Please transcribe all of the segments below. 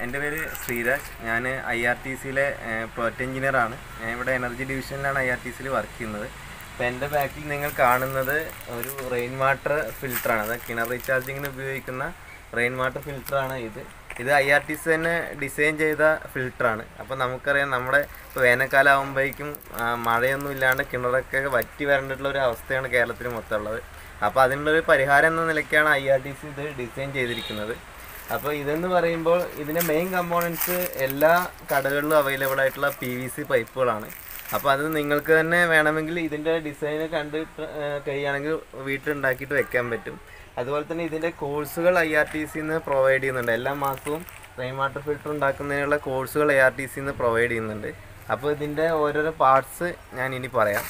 എൻ്റെ പേര് ശ്രീരാജ് ഞാൻ ഐ ആർ ടി സിയിലെ പ്രോജക്റ്റ് എഞ്ചിനീയറാണ് ഞാൻ ഇവിടെ എനർജി ഡിവിഷനിലാണ് ഐ ആർ ടി സിയിൽ വർക്ക് ചെയ്യുന്നത് അപ്പോൾ എൻ്റെ ബാക്കിൽ നിങ്ങൾ കാണുന്നത് ഒരു റെയിൻ വാട്ടർ ഫിൽറ്ററാണ് അത് കിണർ റീചാർജിങ്ങിന് ഉപയോഗിക്കുന്ന റെയിൻ വാട്ടർ ഫിൽറ്ററാണ് ഇത് ഇത് ഐ ആർ ടി സി തന്നെ ഡിസൈൻ ചെയ്ത ഫിൽറ്ററാണ് അപ്പോൾ നമുക്കറിയാം നമ്മുടെ ഇപ്പോൾ വേനൽക്കാലം ആകുമ്പോഴേക്കും മഴയൊന്നും ഇല്ലാണ്ട് കിണറൊക്കെ വറ്റി വരേണ്ടിട്ടുള്ള ഒരു അവസ്ഥയാണ് കേരളത്തിൽ മൊത്തം ഉള്ളത് അപ്പോൾ അതിനുള്ളൊരു പരിഹാരം എന്ന നിലയ്ക്കാണ് ഐ ആർ ടി സി ഇത് ഡിസൈൻ ചെയ്തിരിക്കുന്നത് അപ്പോൾ ഇതെന്ന് പറയുമ്പോൾ ഇതിൻ്റെ മെയിൻ കമ്പോണൻസ് എല്ലാ കടകളിലും അവൈലബിൾ ആയിട്ടുള്ള പി വി സി പൈപ്പുകളാണ് അപ്പോൾ അത് നിങ്ങൾക്ക് തന്നെ വേണമെങ്കിൽ ഇതിൻ്റെ ഡിസൈൻ കണ്ടിട്ട് ഏഹ്, കഴിയുകയാണെങ്കിൽ വീട്ടിലുണ്ടാക്കിയിട്ട് വെക്കാൻ പറ്റും അതുപോലെ തന്നെ ഇതിൻ്റെ കോഴ്സുകൾ ഐ ആർ ടി സിന്ന് പ്രൊവൈഡ് ചെയ്യുന്നുണ്ട് എല്ലാ മാസവും റെയിൻ വാട്ടർ ഫിൽറ്റർ ഉണ്ടാക്കുന്നതിനുള്ള കോഴ്സുകൾ ഐ ആർ ടി സിന്ന് പ്രൊവൈഡ് ചെയ്യുന്നുണ്ട് അപ്പോൾ ഇതിൻ്റെ ഓരോരോ പാർട്സ് ഞാൻ ഇനി പറയാം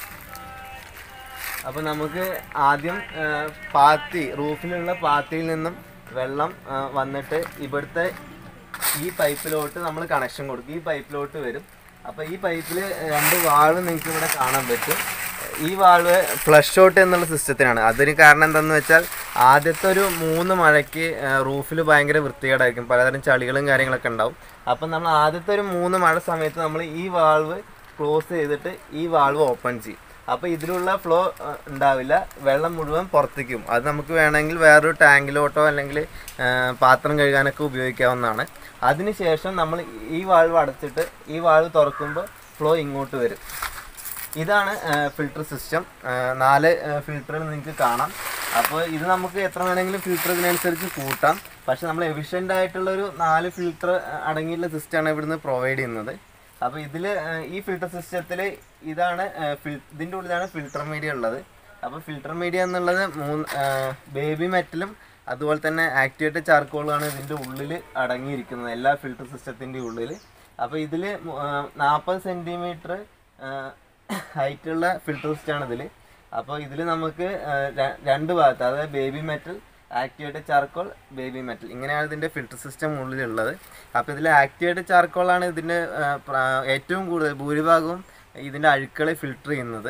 അപ്പോൾ നമുക്ക് ആദ്യം ആ, പാത്തി റൂഫിലുള്ള പാത്തിയിൽ നിന്നും വെള്ളം ആ, വന്നിട്ട് ഇവിടുത്തെ ഈ പൈപ്പിലോട്ട് നമ്മൾ കണക്ഷൻ കൊടുക്കും ഈ പൈപ്പിലോട്ട് വരും അപ്പോൾ ഈ പൈപ്പിൽ രണ്ട് വാൾവ് നിങ്ങൾക്ക് ഇവിടെ കാണാൻ പറ്റും ഈ വാൾവ് ഫ്ലഷ് ഔട്ട് എന്നുള്ള സിസ്റ്റത്തിനാണ് അതിന് കാരണം എന്താണെന്ന് വെച്ചാൽ ആദ്യത്തെ ഒരു മൂന്ന് മഴയ്ക്ക് റൂഫിൽ ഭയങ്കര വൃത്തികേടായിരിക്കും പലതരം ചളികളും കാര്യങ്ങളൊക്കെ ഉണ്ടാവും അപ്പം നമ്മൾ ആദ്യത്തെ ഒരു മൂന്ന് മഴ സമയത്ത് നമ്മൾ ഈ വാൾവ് ക്ലോസ് ചെയ്തിട്ട് ഈ വാൾവ് ഓപ്പൺ ചെയ്യും അപ്പോൾ ഇതിലുള്ള ഫ്ലോ ഉണ്ടാവില്ല വെള്ളം മുഴുവൻ പുറത്തേക്കും അത് നമുക്ക് വേണമെങ്കിൽ വേറൊരു ടാങ്കിലോട്ടോ അല്ലെങ്കിൽ ആ, പാത്രം കഴുകാനൊക്കെ ഉപയോഗിക്കാവുന്നതാണ് അതിനുശേഷം നമ്മൾ ഈ വാൾവ് അടച്ചിട്ട് ഈ വാൾവ് തുറക്കുമ്പോൾ ഫ്ലോ ഇങ്ങോട്ട് വരും ഇതാണ് ഫിൽട്ടർ സിസ്റ്റം നാല് ഫിൽറ്ററുകൾ നിങ്ങൾക്ക് കാണാം അപ്പോൾ ഇത് നമുക്ക് എത്ര വേണമെങ്കിലും ഫിൽറ്റർ ഇതിനനുസരിച്ച് കൂട്ടാം പക്ഷെ നമ്മൾ എഫിഷ്യൻ്റ് ആയിട്ടുള്ള ഒരു നാല് ഫിൽറ്റർ അടങ്ങിയിട്ടുള്ള സിസ്റ്റമാണ് ഇവിടുന്ന് പ്രൊവൈഡ് ചെയ്യുന്നത് അപ്പോൾ ഇതിൽ ഈ ഫിൽട്ടർ സിസ്റ്റത്തിൽ ഇതാണ് ഫിൽ ഇതിൻ്റെ ഉള്ളിലാണ് ഫിൽട്ടർ മീഡിയ ഉള്ളത് അപ്പോൾ ഫിൽട്ടർ മീഡിയ എന്നുള്ളത് മൂന്ന് ബേബി മെറ്റലും അതുപോലെ തന്നെ ആക്ടിവേറ്റഡ് ചാർക്കോളാണ് ഇതിൻ്റെ ഉള്ളിൽ അടങ്ങിയിരിക്കുന്നത് എല്ലാ ഫിൽട്ടർ സിസ്റ്റത്തിൻ്റെ ഉള്ളിൽ അപ്പോൾ ഇതിൽ നാൽപ്പത് സെൻറ്റിമീറ്റർ ഹൈറ്റുള്ള ഫിൽട്ടർ സിസ്റ്റാണ് ഇതിൽ അപ്പോൾ ഇതിൽ നമുക്ക് ആ, ര- രണ്ട് ഭാഗത്ത് അതായത് baby metal activated charcoal baby metal ഇങ്ങനെയാണ് ഇതിൻ്റെ ഫിൽട്ടർ സിസ്റ്റം ഉള്ളിലുള്ളത് അപ്പോൾ ഇതിൽ ആക്ടിവേറ്റഡ് ചാർക്കോളാണ് ഇതിൻ്റെ ആ, പ്ര- ഏറ്റവും കൂടുതൽ ഭൂരിഭാഗവും ഇതിൻ്റെ അഴുക്കളെ ഫിൽട്ടർ ചെയ്യുന്നത്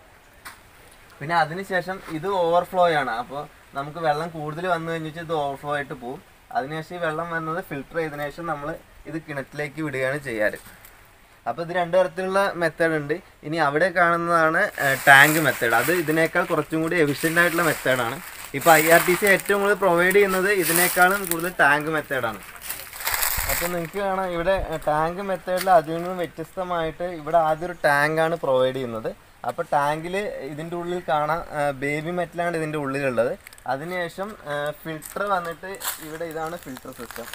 പിന്നെ അതിനുശേഷം ഇത് ഓവർഫ്ലോ ആണ് അപ്പോൾ നമുക്ക് വെള്ളം കൂടുതൽ വന്നു കഴിഞ്ഞാൽ ഇത് ഓവർഫ്ലോ ആയിട്ട് പോകും അതിനുശേഷം ഈ വെള്ളം വന്നത് ഫിൽട്ടർ ചെയ്തതിനു ശേഷം നമ്മൾ ഇത് കിണറ്റിലേക്ക് വിടുകയാണ് ചെയ്യാറ് അപ്പോൾ ഇത് രണ്ട് തരത്തിലുള്ള മെത്തേഡ് ഉണ്ട് ഇനി അവിടെ കാണുന്നതാണ് ടാങ്ക് മെത്തേഡ് അത് ഇതിനേക്കാൾ കുറച്ചും കൂടി എഫിഷ്യൻ്റ് ആയിട്ടുള്ള മെത്തേഡാണ് ഇപ്പോൾ ഐ ആർ ടി സി ഏറ്റവും കൂടുതൽ പ്രൊവൈഡ് ചെയ്യുന്നത് ഇതിനേക്കാളും കൂടുതൽ ടാങ്ക് മെത്തേഡാണ് അപ്പോൾ നിങ്ങൾക്ക് കാണാം ഇവിടെ ടാങ്ക് മെത്തേഡിൽ അതിൽ നിന്നും വ്യത്യസ്തമായിട്ട് ഇവിടെ ആദ്യം ഒരു ടാങ്കാണ് പ്രൊവൈഡ് ചെയ്യുന്നത് അപ്പോൾ ടാങ്കിൽ ഇതിൻ്റെ ഉള്ളിൽ കാണാം ബേബി മെറ്റലാണ് ഇതിൻ്റെ ഉള്ളിലുള്ളത് അതിനുശേഷം ഫിൽട്ടർ വന്നിട്ട് ഇവിടെ ഇതാണ് ഫിൽട്ടർ സിസ്റ്റം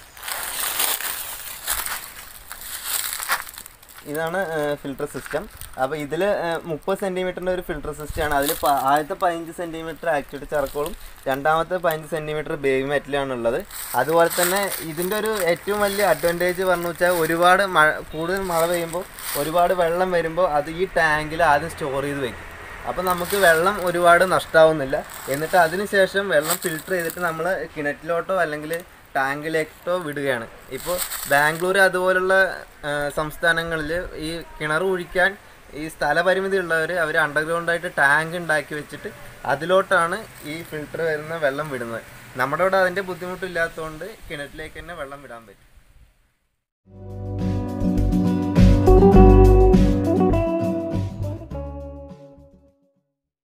ഇതാണ് ഫിൽട്ടർ സിസ്റ്റം അപ്പോൾ ഇതിൽ മുപ്പത് സെൻറ്റിമീറ്ററിൻ്റെ ഒരു ഫിൽട്ടർ സിസ്റ്റമാണ് അതിൽ ആദ്യത്തെ പതിനഞ്ച് സെൻറ്റിമീറ്റർ ആക്ടിവേറ്റ് ചർക്കോളും രണ്ടാമത്തെ പതിനഞ്ച് സെൻറ്റിമീറ്റർ ബേബി മെറ്റലാണ് ഉള്ളത് അതുപോലെ തന്നെ ഇതിൻ്റെ ഒരു ഏറ്റവും വലിയ അഡ്വാൻറ്റേജ് പറഞ്ഞു വെച്ചാൽ ഒരുപാട് മഴ കൂടുതൽ മഴ പെയ്യുമ്പോൾ ഒരുപാട് വെള്ളം വരുമ്പോൾ അത് ഈ ടാങ്കിൽ ആദ്യം സ്റ്റോർ ചെയ്ത് വെക്കും അപ്പോൾ നമുക്ക് വെള്ളം ഒരുപാട് നഷ്ടമാവുന്നില്ല എന്നിട്ട് അതിന് ശേഷം വെള്ളം ഫിൽട്ടർ ചെയ്തിട്ട് നമ്മൾ കിണറ്റിലോട്ടോ അല്ലെങ്കിൽ ടാങ്കിലേക്കോ വിടുകയാണ് ഇപ്പോൾ ബാംഗ്ലൂർ അതുപോലുള്ള സംസ്ഥാനങ്ങളിൽ ഈ കിണർ ഒഴിക്കാൻ ഈ സ്ഥലപരിമിതി ഉള്ളവർ അവർ അണ്ടർഗ്രൗണ്ടായിട്ട് ടാങ്ക് ഉണ്ടാക്കി വെച്ചിട്ട് അതിലോട്ടാണ് ഈ ഫിൽട്ടർ വരുന്ന വെള്ളം വിടുന്നത് നമ്മുടെ ഇവിടെ അതിൻ്റെ ബുദ്ധിമുട്ടില്ലാത്തതുകൊണ്ട് കിണറ്റിലേക്ക് തന്നെ വെള്ളം വിടാൻ പറ്റും